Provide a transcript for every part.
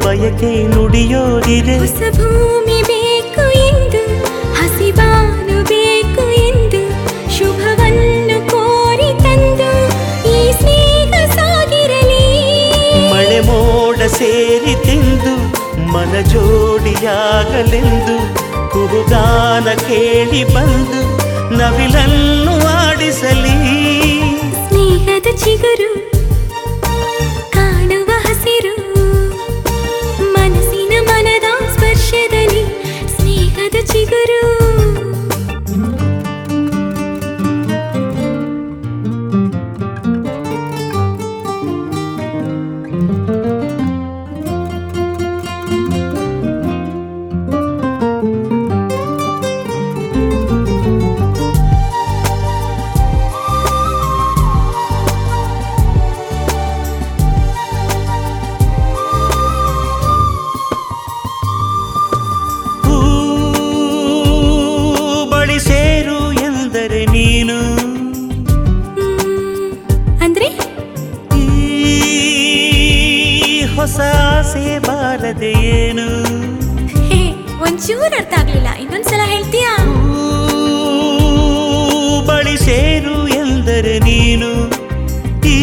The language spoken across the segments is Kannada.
ಬಯಕೆ ನುಡಿಯೋದಿದೆ ಹೊಸ ಭೂಮಿ ಬೇಕು ಎಂದು ಹಸಿಬಾನು ಬೇಕು ಎಂದು ಶುಭವನ್ನು ಕೋರಿ ತಂದು ಈ ಸ್ನೇಹ ಸಾಗಿರಲಿ ಮಳೆ ಮೋಡ ಸೇರಿ ತಿಂದು ಮನ ಜೋಡಿಯಾಗಲೆಂದು ಕುಹುಗಾನ ಕೇಳಿ ಬಂದು ನವಿಲನ್ನು ಆಡಿಸಲಿ ಸ್ನೇಹದ ಚಿಗುರು ಕಾಣುವ ಹಸಿರು ಮನಸ್ಸಿನ ಮನದ ಸ್ಪರ್ಶದಲ್ಲಿ ಸ್ನೇಹದ ಚಿಗುರು ಹೂ ಬಳಿ ಸೇರು ಎಂದರೆ ನೀನು ಹ್ಮ್, ಅಂದ್ರೆ ಈ ಹೊಸ ಆಸೆ ಬಾರದೆ ಏನು ಹೇ ಒಂಚೂರು ಅರ್ಥ ಆಗ್ಲಿಲ್ಲ ಇನ್ನೊಂದ್ಸಲ ಹೇಳ್ತೀಯಾ ಹೂ ಬಳಿ ಸೇರು ಎಂದರೆ ನೀನು ಈ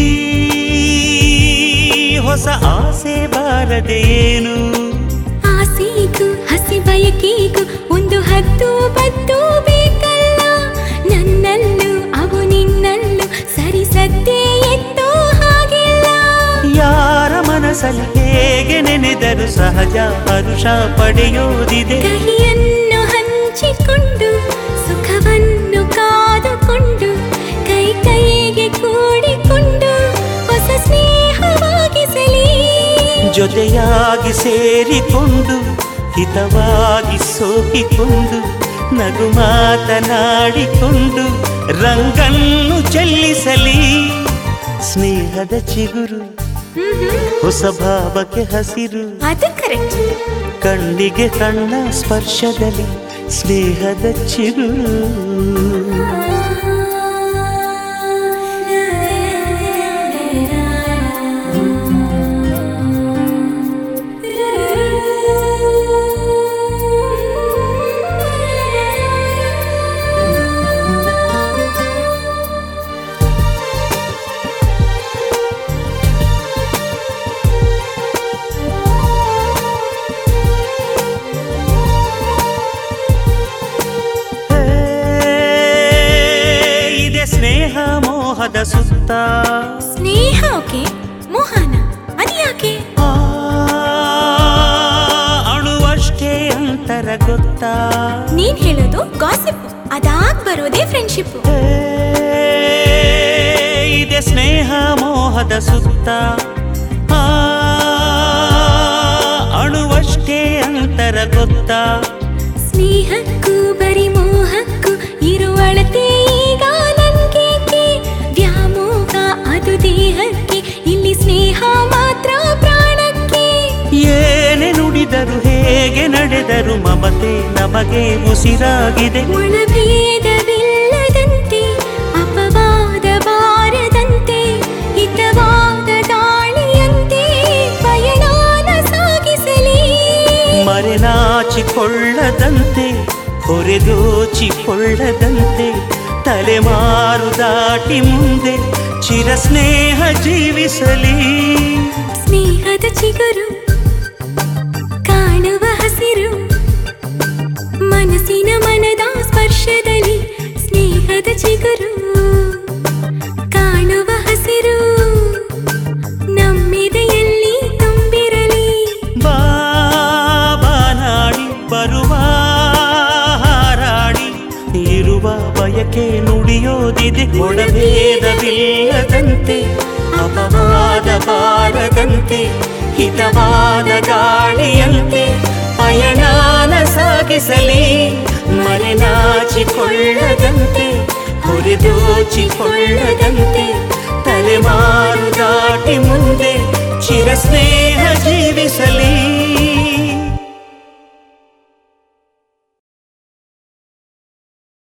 ಹೊಸ ಆಸೆ ಬಾರದೆ ಏನು ಆಸೆಗೂ ಹಸಿ ಬಯಕೆಗೂ ಒಂದು ಹದ್ದು ಬದ್ದು ಬೇಕಲ್ಲ ನನ್ನಲ್ಲೂ ಅವು ನಿನ್ನಲ್ಲೂ ಸರಿಸದ್ದೇ ಎತ್ತೋ ಹಾಗಿಲ್ಲ ಯಾರ ಮನಸ್ಸಲ್ಲಿ ಹೇಗೆ ನೆನೆದರು ಸಹಜ ಹರುಷ ಪಡೆಯೋದಿದೆ ಕಹಿಯನ್ನು ಹಂಚಿಕೊಂಡು ಸುಖವನ್ನು ಕಾದುಕೊಂಡು ಕೈ ಕೈಗೆ ಕೂಡಿಕೊಂಡು ಹೊಸ ಸ್ನೇಹವಾಗಿಸಲಿ ಜೊತೆಯಾಗಿ ಸೇರಿಕೊಂಡು ಹಿತವಾಗಿ ಸೋಕಿಕೊಂಡು ನಗು ಮಾತನಾಡಿಕೊಂಡು ರಂಗನ್ನು ಚೆಲ್ಲಿಸಲಿ ಸ್ನೇಹದ ಚಿಗುರು ಹ್ಮ್ ಹ್ಮ್. ಹೊಸ ಭಾವಕ್ಕೆ ಹಸಿರು ಅದು ಕರೆಕ್ಟ್ ಕಣ್ಣಿಗೆ ಕಣ್ಣ ಸ್ಪರ್ಶದಲ್ಲಿ ಸ್ನೇಹದ ಚಿಗುರು ಹೇ, ಇದೆ ಸ್ನೇಹ ಮೋಹದ ಸುತ್ತ ಸ್ನೇಹ ಓಕೆ ಮೋಹನ ಅದ್ಯಾಕೆ ಆ, ಅಣುವಷ್ಟೇ ಅಂತರ ಗೊತ್ತಾ ನೀನ್ ಹೇಳೋದು ಗಾಸಿಪ್ ಅದಾಗ್ ಬರೋದೇ ಫ್ರೆಂಡ್ಶಿಪ್ ಹೇ, ಇದೆ ಸ್ನೇಹ ಮೋಹದ ಸುತ್ತ ಆ, ಅಣುವಷ್ಟೇ ಅಂತರ ಗೊತ್ತಾ ಸ್ನೇಹಕ್ಕೂ ಬರಿ ಮೋಹಕ್ಕೂ ಇರುವಳತೆ ಈಗ ನನ್ಗೇಕೆ ವ್ಯಾಮೋಹ ಅದು ದೇಹಕ್ಕೆ ಇಲ್ಲಿ ಸ್ನೇಹ ಮಾತ್ರ ಪ್ರಾಣಕ್ಕೆ ಏನೇ ನುಡಿದರು ಹೇಗೆ ನಡೆದರು ಮಮತೆ ನಮಗೆ ಉಸಿರಾಗಿದೆ ಒಳಭೇದವಿಲ್ಲದಂತೆ ಅಪವಾದ ಬಾರದಂತೆ ಹಿತವಾದ ದಾಳಿಯಂತೆ ಪಯಣಾನ ಸಾಗಿಸಲಿ ಮರೆನಾಚಿಕೊಳ್ಳದಂತೆ ಹೊರೆದೋಚಿಕೊಳ್ಳದಂತೆ ತಲೆಮಾರು ದಾಟಿ ಮುಂದೆ ಚಿರ ಸ್ನೇಹ ಜೀವಿಸಲಿ ಸ್ನೇಹದ ಚಿಗುರು ಕಾಣುವ ಹಸಿರು ಮನಸ್ಸಿನ ಮನದ ಸ್ಪರ್ಶದಲ್ಲಿ ಸ್ನೇಹದ ಚಿಗುರು ಕಾಣುವ ಹಸಿರು ನಮ್ಮೆದೆಯಲ್ಲಿ ತುಂಬಿರಲಿ ಬಾಬಾನಾಡಿ ಬರುವ ಹಾರಾಡಿ ಇರುವ ಬಯಕೆ ನುಡಿಯೋದಿದೆ ಒಡಭೇದವಿಲ್ಲದಂತೆ ಅಪವಾದ ಬಾರದಂತೆ ಹಿತವಾದ ಗಾಳಿಯಂತೆ ಪಯಣಾನ ಸಾಗಿಸಲಿ ಮರೆನಾಚಿಕೊಳ್ಳದಂತೆ ಹೊರೆದೋಚಿಕೊಳ್ಳದಂತೆ ತಲೆಮಾರು ದಾಟಿ ಮುಂದೆ ಚಿರ ಸ್ನೇಹ